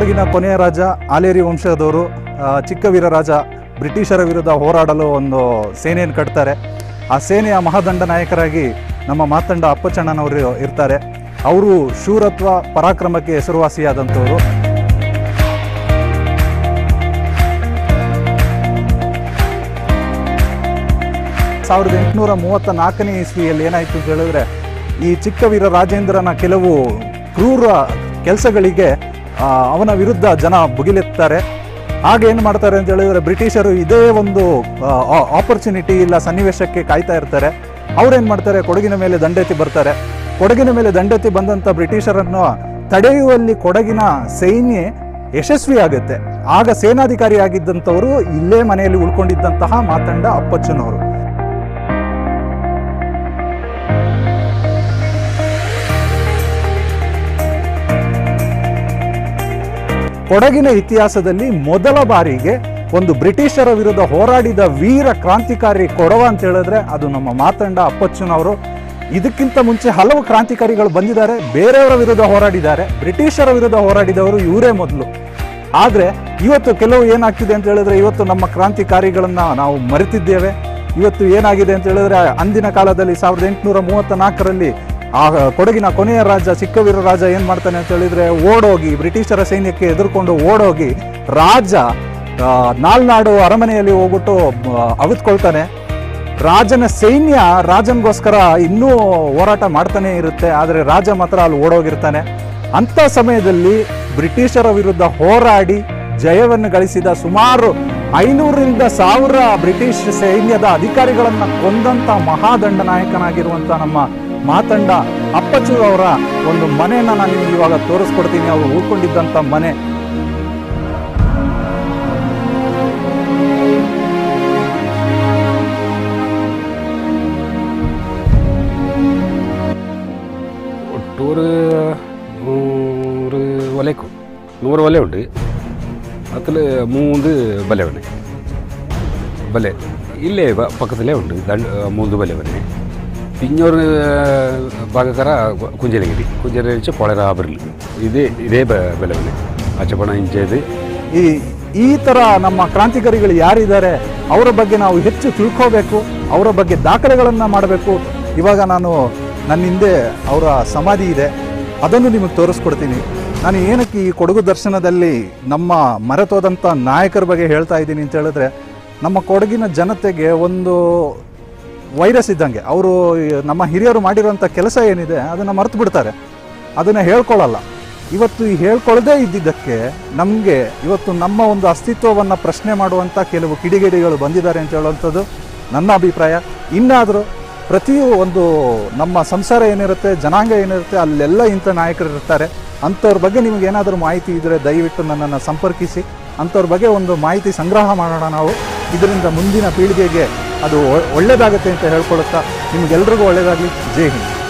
ಕೊಡಗಿನ ಕೊನೆಯ ರಾಜ ಆಲೇರಿ ವಂಶದವರು ಆ, ಚಿಕ್ಕ ವೀರರಾಜ ಬ್ರಿಟಿಷರ ವಿರುದ್ಧ ಹೋರಾಡಲು ಒಂದು ಸೇನೆಯನ್ನು ಕಟ್ತಾರೆ ಆ ಸೇನೆಯ ಮಹಾದಂಡ ನಾಯಕರಾಗಿ ನಮ್ಮ ಮಾತಂಡ ಅಪ್ಪಚ್ಚಣ್ಣನವರು ಇರ್ತಾರೆ ಅವರು ಶೂರತ್ವ ಪರಾಕ್ರಮಕ್ಕೆ ಹೆಸರುವಾಸಿಯಾದಂಥವರು ಸಾವಿರದ ಎಂಟುನೂರ ಮೂವತ್ತ ನಾಲ್ಕನೇ ಇಸ್ವಿಯಲ್ಲಿ ಏನಾಯಿತು ಅಂತ ಹೇಳಿದ್ರೆ ಈ ಚಿಕ್ಕ ವೀರ ರಾಜೇಂದ್ರನ ಕೆಲವು ಕ್ರೂರ ಕೆಲಸಗಳಿಗೆ ಆ, ಅವನ ವಿರುದ್ಧ ಜನ ಭುಗಿಲೆತ್ತಾರೆ ಆಗ ಏನು ಮಾಡ್ತಾರೆ ಅಂತ ಹೇಳಿದ್ರೆ ಬ್ರಿಟಿಷರು ಇದೇ ಒಂದು ಆಪರ್ಚುನಿಟಿ ಇಲ್ಲ ಸನ್ನಿವೇಶಕ್ಕೆ ಕಾಯ್ತಾ ಇರ್ತಾರೆ ಅವ್ರೇನು ಮಾಡ್ತಾರೆ ಕೊಡಗಿನ ಮೇಲೆ ದಂಡೆತ್ತಿ ಬರ್ತಾರೆ ಕೊಡಗಿನ ಮೇಲೆ ದಂಡೆತ್ತಿ ಬಂದಂಥ ಬ್ರಿಟಿಷರನ್ನು ತಡೆಯುವಲ್ಲಿ ಕೊಡಗಿನ ಸೈನ್ಯ ಯಶಸ್ವಿಯಾಗುತ್ತೆ ಆಗ ಸೇನಾಧಿಕಾರಿಯಾಗಿದ್ದಂಥವರು ಇಲ್ಲೇ ಮನೆಯಲ್ಲಿ ಉಳ್ಕೊಂಡಿದ್ದಂತಹ ಮಾತಂಡ ಅಪ್ಪಚ್ಚನವರು ಕೊಡಗಿನ ಇತಿಹಾಸದಲ್ಲಿ ಮೊದಲ ಬಾರಿಗೆ ಒಂದು ಬ್ರಿಟಿಷರ ವಿರುದ್ಧ ಹೋರಾಡಿದ ವೀರ ಕ್ರಾಂತಿಕಾರಿ ಕೊಡವ ಅಂತ ಹೇಳಿದ್ರೆ ಅದು ನಮ್ಮ ಮಾತಂಡ ಅಪ್ಪಚ್ಚನವರು ಇದಕ್ಕಿಂತ ಮುಂಚೆ ಹಲವು ಕ್ರಾಂತಿಕಾರಿಗಳು ಬಂದಿದ್ದಾರೆ ಬೇರೆಯವರ ವಿರುದ್ಧ ಹೋರಾಡಿದ್ದಾರೆ ಬ್ರಿಟಿಷರ ವಿರುದ್ಧ ಹೋರಾಡಿದವರು ಇವರೇ ಮೊದಲು ಆದರೆ ಇವತ್ತು ಕೆಲವು ಏನಾಗ್ತಿದೆ ಅಂತ ಹೇಳಿದ್ರೆ ಇವತ್ತು ನಮ್ಮ ಕ್ರಾಂತಿಕಾರಿಗಳನ್ನ ನಾವು ಮರೆತಿದ್ದೇವೆ ಇವತ್ತು ಏನಾಗಿದೆ ಅಂತ ಹೇಳಿದ್ರೆ ಅಂದಿನ ಕಾಲದಲ್ಲಿ ಸಾವಿರದ ಎಂಟುನೂರ ಮೂವತ್ತ ನಾಲ್ಕರಲ್ಲಿ ಆ ಕೊಡಗಿನ ಕೊನೆಯ ರಾಜ ಚಿಕ್ಕವೀರ ರಾಜ ಏನು ಮಾಡ್ತಾನೆ ಅಂತ ಹೇಳಿದ್ರೆ ಓಡೋಗಿ ಬ್ರಿಟಿಷರ ಸೈನ್ಯಕ್ಕೆ ಎದುರ್ಕೊಂಡು ಓಡೋಗಿ ರಾಜ ಆ, ನಾಲ್ನಾಡು ಅರಮನೆಯಲ್ಲಿ ಹೋಗ್ಬಿಟ್ಟು ಆ, ಅವಿತ್ಕೊಳ್ತಾನೆ ರಾಜನ ಸೈನ್ಯ ರಾಜನ್ಗೋಸ್ಕರ ಇನ್ನೂ ಹೋರಾಟ ಮಾಡ್ತಾನೆ ಇರುತ್ತೆ ಆದರೆ ರಾಜ ಮಾತ್ರ ಅಲ್ಲಿ ಓಡೋಗಿರ್ತಾನೆ ಅಂಥ ಸಮಯದಲ್ಲಿ ಬ್ರಿಟಿಷರ ವಿರುದ್ಧ ಹೋರಾಡಿ ಜಯವನ್ನು ಗಳಿಸಿದ ಸುಮಾರು ಐನೂರರಿಂದ ಸಾವಿರ ಬ್ರಿಟಿಷ್ ಸೈನ್ಯದ ಅಧಿಕಾರಿಗಳನ್ನ ಕೊಂದಂತ ಮಹಾದಂಡ ನಾಯಕನಾಗಿರುವಂತ ನಮ್ಮ ಮಾತಂಡ ಅಪ್ಪಚ್ಚು ಅವರ ಒಂದು ಮನೆಯನ್ನ ನಾನು ನಿಮ್ಗೆ ಇವಾಗ ತೋರಿಸ್ಕೊಡ್ತೀನಿ ಅವರು ಉಳ್ಕೊಂಡಿದ್ದಂಥ ಮನೆ ಒಟ್ಟೂರು ನೂറ് ಒಲೆಕು നൂറ് ഒല ഉണ്ട് അതിൽ മൂന്ന് ബലവന് ബല ഇല്ലേ പ- പക്കത്തിലേ ഉണ്ട് രണ്ട് മൂന്ന് ബലവന് പിന്നൊരു ഭാഗക്കര കുഞ്ചലഗിരി കുഞ്ചലഗിരി വെച്ച് കൊളരാബറിൽ ഇത് ഇതേ ബ- ബലവന് അച്ചപ്പണ ಇಂಚೇದು ಈ ಈ ಥರ ನಮ್ಮ ಕ್ರಾಂತಿಕಾರಿಗಳು ಯಾರಿದ್ದಾರೆ ಅವರ ಬಗ್ಗೆ ನಾವು ಹೆಚ್ಚು ತಿಳ್ಕೋಬೇಕು ಅವರ ಬಗ್ಗೆ ದಾಖಲೆಗಳನ್ನು ಮಾಡಬೇಕು ಇವಾಗ ನಾನು ನನ್ನ ಹಿಂದೆ ಅವರ ಸಮಾಧಿ ಇದೆ ಅದನ್ನು ನಿಮಗೆ ತೋರಿಸ್ಕೊಡ್ತೀನಿ ನಾನು ಏನಕ್ಕೆ ಈ ಕೊಡಗು ದರ್ಶನದಲ್ಲಿ ನಮ್ಮ ಮರೆತೋದಂಥ ನಾಯಕರ ಬಗ್ಗೆ ಹೇಳ್ತಾ ಇದ್ದೀನಿ ಅಂತ ಹೇಳಿದ್ರೆ ನಮ್ಮ ಕೊಡಗಿನ ಜನತೆಗೆ ಒಂದು ವೈರಸ್ ಇದ್ದಂಗೆ ಅವರು ನಮ್ಮ ಹಿರಿಯರು ಮಾಡಿರೋಂಥ ಕೆಲಸ ಏನಿದೆ ಅದನ್ನು ಮರೆತು ಬಿಡ್ತಾರೆ ಅದನ್ನು ಹೇಳ್ಕೊಳ್ಳಲ್ಲ ಇವತ್ತು ಈ ಹೇಳ್ಕೊಳ್ಳದೇ ಇದ್ದಿದ್ದಕ್ಕೆ ನಮಗೆ ಇವತ್ತು ನಮ್ಮ ಒಂದು ಅಸ್ತಿತ್ವವನ್ನು ಪ್ರಶ್ನೆ ಮಾಡುವಂಥ ಕೆಲವು ಕಿಡಿಗೇಡಿಗಳು ಬಂದಿದ್ದಾರೆ ಅಂತ ಹೇಳುವಂಥದ್ದು ನನ್ನ ಅಭಿಪ್ರಾಯ ಇನ್ನಾದರೂ ಪ್ರತಿ ಒಂದು ನಮ್ಮ ಸಂಸಾರ ಏನಿರುತ್ತೆ ಜನಾಂಗ ಏನಿರುತ್ತೆ ಅಲ್ಲೆಲ್ಲ ಇಂಥ ನಾಯಕರು ಇರ್ತಾರೆ ಅಂಥವ್ರ ಬಗ್ಗೆ ನಿಮಗೆ ಏನಾದರೂ ಮಾಹಿತಿ ಇದ್ದರೆ ದಯವಿಟ್ಟು ನನ್ನನ್ನು ಸಂಪರ್ಕಿಸಿ ಅಂಥವ್ರ ಬಗ್ಗೆ ಒಂದು ಮಾಹಿತಿ ಸಂಗ್ರಹ ಮಾಡೋಣ ನಾವು ಇದರಿಂದ ಮುಂದಿನ ಪೀಳಿಗೆಗೆ ಅದು ಒ- ಒಳ್ಳೆಯದಾಗುತ್ತೆ ಅಂತ ಹೇಳ್ಕೊಳುತ್ತಾ ನಿಮಗೆಲ್ರಿಗೂ ಒಳ್ಳೆಯದಾಗಲಿ ಜೈ ಹಿಂದ್